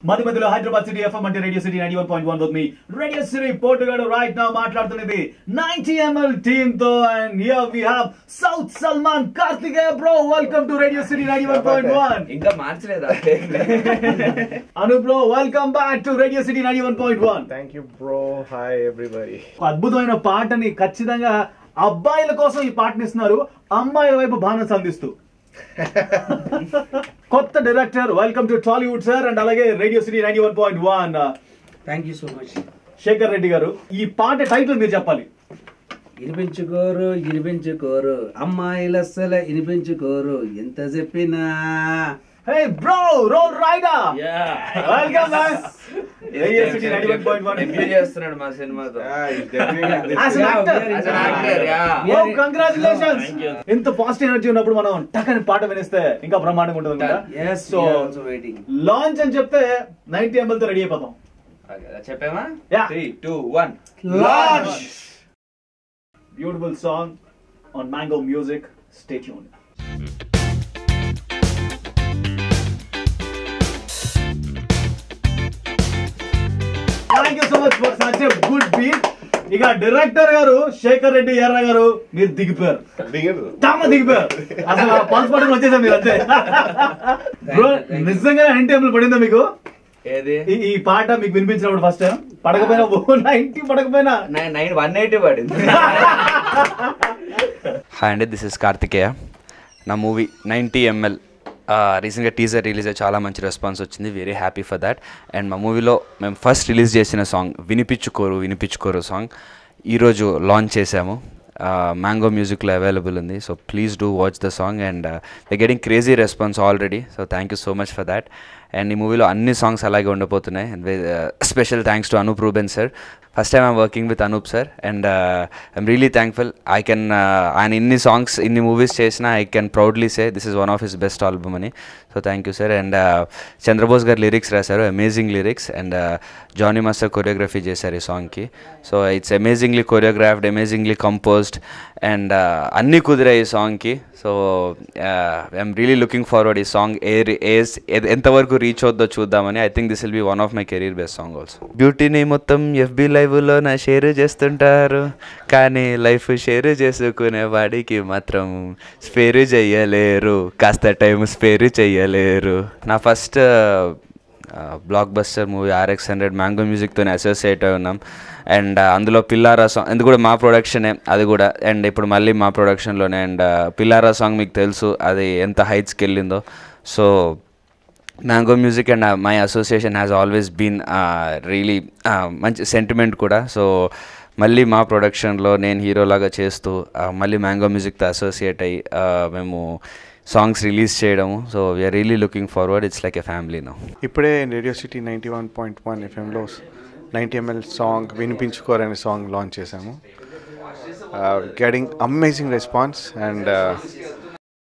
మధ్య మధ్యలో Hyderabad city FM అంటే radio city ninety one point one with మీ రేడియో సిటీ పోటుగాడు రైట్ నా మాట్లాడుతున్నది నైన్టీ ఎంఎల్ టీమ్ తో and here we have south Salman Karthikeya bro welcome to radio city ninety one point one ఇంకా మార్చలేదా అను bro welcome back to radio city ninety one point one thank you bro hi everybody ఒక అద్భుతమైన పాటని ఖచ్చితంగా అబ్బాయిల కోసం ఈ పాటని ఇస్తున్నారు అమ్మాయిల వైపు బాణం సంధిస్తూ కొత్త director welcome to Tollywood sir and అలాగే radio city ninety one point one thank you so much Shekar Reddy గారు ఈ పాట టైటిల్ మీరు చెప్పాలి ఇనిపించుకోరు ఇనిపించుకోరు అమ్మాయిలు అస్సలు ఇనిపించుకోరు ఎంత చెప్పినా hey bro Roll Rida welcome radio city ninety one point one debut చేస్తున్నాడు మా సినిమాతో As an actor. As an actor, yeah. Oh, congratulations. ఇంత పాజిటివ్ ఎనర్జీ ఉన్నప్పుడు మనం టక్ అని పాట వినిస్తే ఇంకా బ్రహ్మాండంగా ఉంటుంది అనమాట yes so also waiting launch అని చెప్తే నైన్టీ ఎంఎల్ తో రెడీ అయిపోతాం Okay, చెప్పామా Yeah. Three two one Launch! Beautiful song on Mango Music. Stay tuned. Thank you so much for such a good beat ఇక డైరెక్టర్ గారు శేఖర్ రెడ్డి ఎర్ర గారు మీరు దిగిపోయారు దిగదు తామ దిగిపోయారు అసలు పల్స్ పట్టుకుని వచ్చేసాం మీరు అంతే బ్రో thank you. నిజంగా నైన్టీ ఎంఎల్ పడిందా మీకు ఏది ఈ ఈ పాట మీకు వినిపించినప్పుడు ఫస్ట్ టైం పడకపోయినా ఓ నైన్టీ పడకపోయినా నైన్ నైన్ వన్ ఎయిటీ పడింది హాయ్ అండి దిస్ ఇస్ కార్తికేయ నా మూవీ నైంటీ ఎంఎల్ రీసెంట్గా టీజర్ రిలీజ్ అయ్యి చాలా మంచి రెస్పాన్స్ వచ్చింది very happy for that and మా మూవీలో మేము ఫస్ట్ రిలీజ్ చేసిన సాంగ్ వినిపించుకోరు వినిపించుకోరు సాంగ్ ఈరోజు లాంచ్ చేశాము మ్యాంగో మ్యూజిక్లో అవైలబుల్ ఉంది so please do watch the song and the getting crazy response already so thank you so much for that and ఈ మూవీలో అన్ని సాంగ్స్ అలాగే ఉండబోతున్నాయి and special thanks to Anup Ruben sir first time I'm working with Anup sir and I'm really thankful I can ఆయన ఇన్ని songs ఇన్ని movies చేసినా I can proudly say this is one of his best album అని so thank you sir and Chandrabose garu lyrics రాశారు amazing lyrics and Jani master choreography చేశారు ఈ సాంగ్కి so it's amazingly choreographed amazingly composed and అన్నీ కుదిరాయి ఈ సాంగ్కి so I'm really looking forward ఈ సాంగ్ ఏ ఏస్ ఎంతవరకు రీచ్ అవుద్దో చూద్దామని I think this will be one of my career best song also బ్యూటీని మొత్తం ఎఫ్బి లైవ్లో నా షేర్ చేస్తుంటారు కానీ లైఫ్ షేర్ చేసుకునే వాడికి మాత్రం స్పేర్ చెయ్యలేరు కాస్త టైం స్పేర్ చెయ్యలేరు నా first blockbuster movie RX hundred mango మ్యూజిక్తోనే అసోసియేట్ అయి ఉన్నాం అండ్ అందులో పిల్లారా సాంగ్ అది కూడా మా ప్రొడక్షనే అది కూడా అండ్ ఇప్పుడు మళ్ళీ మా ప్రొడక్షన్లోనే అండ్ పిల్లారా సాంగ్ మీకు తెలుసు అది ఎంత హైట్స్కి వెళ్ళిందో so mango music and my association has always been really మంచి సెంటిమెంట్ కూడా సో మళ్ళీ మా ప్రొడక్షన్లో నేను హీరోలాగా చేస్తూ uh, మళ్ళీ మ్యాంగో మ్యూజిక్తో అసోసియేట్ అయ్యి uh, మేము సాంగ్స్ రిలీజ్ చేయడము so we are really looking forward it's like a family no ఇప్పుడే radio city ninety one point one ఎఫ్ఎంలో నైంటీ ఎంఎల్ సాంగ్ వినిపించుకోరు అనే సాంగ్ లాంచ్ చేశాము గెటింగ్ అమేజింగ్ రెస్పాన్స్ అండ్